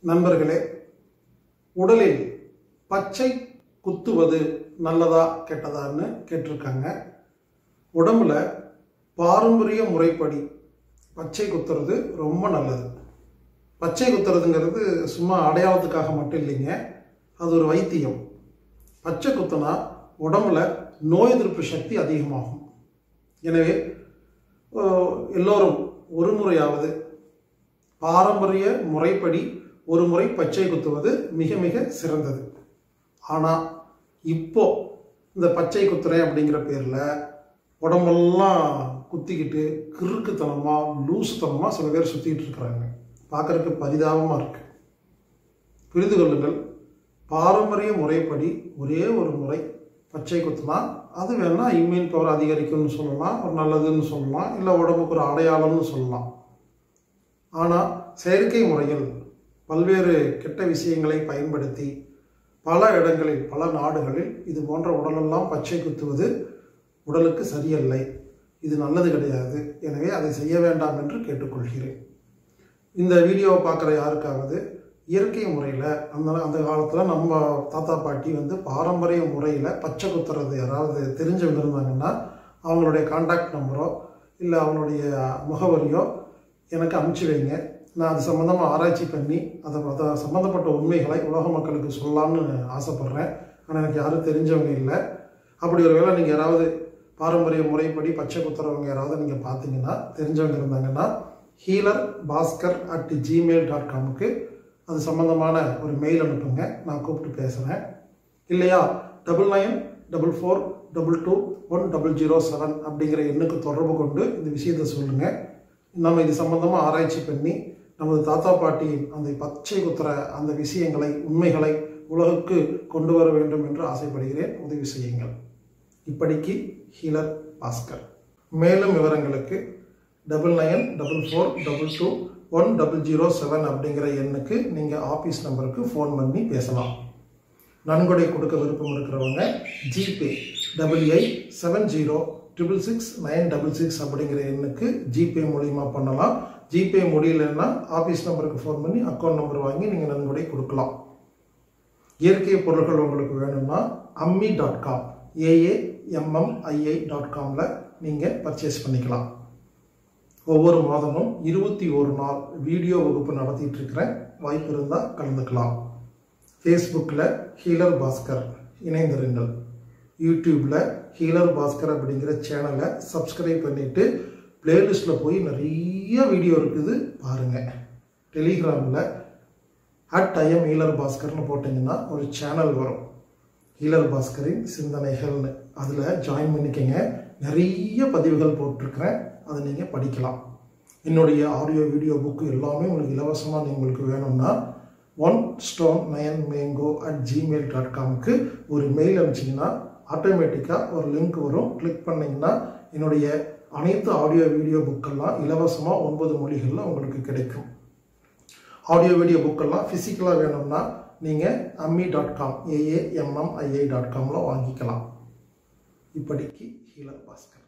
நண்பர்களே உடலில் பச்சை குத்துவது நல்லதா கெட்டதான்னு கேட்டிருக்காங்க உடம்புல பாரம்பரிய முறைப்படி பச்சை குத்துறது ரொம்ப நல்லது பச்சை குத்துறதுங்கிறது சும்மா அடையாளத்துக்காக மட்டும் இல்லைங்க அது ஒரு வைத்தியம் பச்சை குத்துனா உடம்புல நோய் எதிர்ப்பு சக்தி அதிகமாகும் எனவே அஹ், எல்லோரும் ஒரு முறையாவது பாரம்பரிய முறைப்படி ஒரு முறை பச்சை குத்துவது மிக மிக சிறந்தது ஆனால் இப்போ இந்த பச்சை குத்துறேன் அப்படிங்கிற பேரில் உடம்பெல்லாம் குத்திக்கிட்டு கிறுக்குத்தனமாக லூசுத்தனமாக சில பேர் சுற்றிட்டு இருக்கிறாங்க பார்க்கறதுக்கு பரிதாபமாக இருக்கு புரிந்து கொள்ளுங்கள் பாரம்பரிய முறைப்படி ஒரே ஒரு முறை பச்சை குத்துனா அது வேணா இம்யூன் பவர் அதிகரிக்கும்னு சொல்லலாம் ஒரு நல்லதுன்னு சொல்லலாம் இல்லை உடம்புக்கு ஒரு அடையாளம்னு சொல்லலாம் ஆனால் செயற்கை முறையில் பல்வேறு கெட்ட விஷயங்களை பயன்படுத்தி பல இடங்களில் பல நாடுகளில் இது போன்ற உடலெல்லாம் பச்சை குத்துவது உடலுக்கு சரியல்லை இது நல்லது கிடையாது எனவே அதை செய்ய வேண்டாம் என்று கேட்டுக்கொள்கிறேன் இந்த வீடியோவை பார்க்குற யாருக்காவது இயற்கை முறையில் அந்த அந்த காலத்தில் நம்ம தாத்தா பாட்டி வந்து பாரம்பரிய முறையில் பச்சை குத்துறது யாராவது தெரிஞ்சவங்க இருந்தாங்கன்னா அவங்களுடைய காண்டாக்ட் நம்பரோ இல்லை அவங்களுடைய முகவரியோ எனக்கு அனுப்பிச்சி வைங்க நான் அது சம்மந்தமாக ஆராய்ச்சி பண்ணி அதை அதை சம்மந்தப்பட்ட உண்மைகளை உலக மக்களுக்கு சொல்லலாம்னு ஆசைப்பட்றேன் ஆனால் எனக்கு யாரும் தெரிஞ்சவங்க இல்லை அப்படி ஒரு வேளை நீங்கள் யாராவது பாரம்பரிய முறைப்படி பச்சை குத்துறவங்க யாராவது நீங்கள் பார்த்தீங்கன்னா தெரிஞ்சவங்க இருந்தாங்கன்னா healer Bhaskar at Gmail dot காமுக்கு அது சம்மந்தமான ஒரு மெயில் அனுப்புங்க நான் கூப்பிட்டு பேசுகிறேன் இல்லையா double nine double four double two one double zero seven அப்படிங்கிற எண்ணுக்கு தொடர்பு கொண்டு இந்த விஷயத்தை சொல்லுங்கள் நம்ம இது சம்பந்தமாக ஆராய்ச்சி பண்ணி நமது தாத்தா பாட்டியின் அந்த பச்சை குத்துற அந்த விஷயங்களை உண்மைகளை உலகுக்கு கொண்டு வர வேண்டும் என்று ஆசைப்படுகிறேன் உதவி செய்யுங்கள் இப்படிக்கு ஹீலர் பாஸ்கர் மேலும் விவரங்களுக்கு double nine double four double two one double zero seven அப்படிங்கிற எண்ணுக்கு நீங்கள் ஆஃபீஸ் நம்பருக்கு ஃபோன் பண்ணி பேசலாம் நன்கொடை கொடுக்க விருப்பம் இருக்கிறவங்க GPay double eight seven zero triple six nine double six அப்படிங்கிற எண்ணுக்கு ஜிபே மூலியமாக பண்ணலாம் ஜிபே முடியலன்னா ஆஃபீஸ் நம்பருக்கு ஃபோன் பண்ணி அக்கௌண்ட் நம்பர் வாங்கி நீங்கள் நன்கொடை கொடுக்கலாம் இயற்கை பொருட்கள் உங்களுக்கு வேணும்னா Ammi dot com A A M M I I dot காமில் நீங்கள் பர்ச்சேஸ் பண்ணிக்கலாம் ஒவ்வொரு மாதமும் இருபத்தி ஒரு நாள் வீடியோ வகுப்பு நடத்திட்டு இருக்கிறேன் வாய்ப்பு இருந்தால் கலந்துக்கலாம் ஃபேஸ்புக்கில் ஹீலர் பாஸ்கர் இணைந்திருங்கள் யூடியூப்பில் ஹீலர் பாஸ்கர் அப்படிங்கிற சேனலை சப்ஸ்கிரைப் பண்ணிவிட்டு பிளேலிஸ்ட்டில் போய் நிறைய வீடியோ இருக்குது பாருங்கள் டெலிகிராமில் அட் ஐஎம் ஹீலர் பாஸ்கர்னு போட்டிங்கன்னா ஒரு சேனல் வரும் ஹீலர் பாஸ்கரின் சிந்தனைகள்னு அதில் ஜாயின் பண்ணிக்கங்க நிறைய பதிவுகள் போட்டிருக்கிறேன் அதை நீங்கள் படிக்கலாம் என்னுடைய ஆடியோ வீடியோ புக்கு எல்லாமே உங்களுக்கு இலவசமாக உங்களுக்கு வேணும்னா one stone nine mango at Gmail dot காம்க்கு ஒரு மெயில் அனுப்பிச்சிங்கன்னா ஆட்டோமேட்டிக்காக ஒரு லிங்க் வரும் கிளிக் பண்ணிங்கன்னா என்னுடைய அனைத்து ஆடியோ வீடியோ புக்கெல்லாம் இலவசமாக ஒன்பது மொழிகளில் உங்களுக்கு கிடைக்கும் ஆடியோ வீடியோ புக்கெல்லாம் ஃபிசிக்கலாக வேணும்னா நீங்கள் Ammi dot com A A M M I I dot காமில் வாங்கிக்கலாம் இப்படிக்கு ஹீலர் பாஸ்கர்